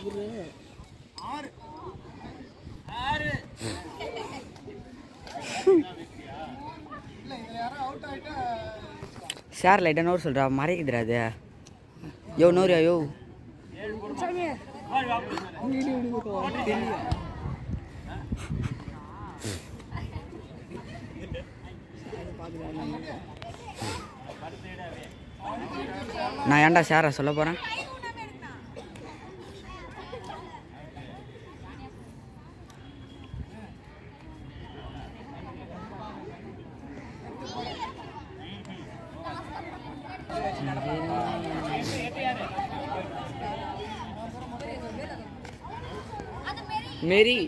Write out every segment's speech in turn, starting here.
share லைட்டாக நோர் சொல்கிறா மறைக்குதுடா அது யோ நோரியா யோ நான் ஏன்டா ஷேரா சொல்ல போகிறேன் மேரி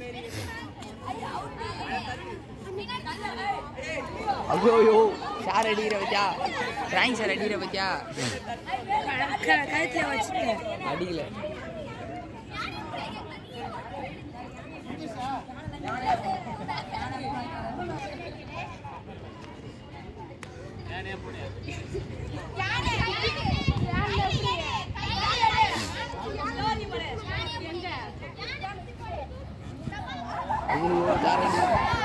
ஐயோ ஐயோ சார் அடிக்கிற பத்தியா டிராயிங் சார் அடிக்கிற பத்தியா கழுத்துல வச்சுட்டேன் அடிக்கல ஐயோ சார் அடி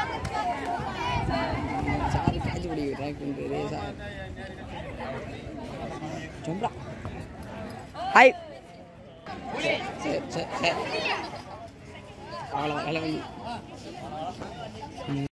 சார் காய்ச்சி பிடிக்க ட்ராக் பண்ணுறது சார் சொல்றா ஹாய் சரி சரி சரி அவ்வளோ வேலை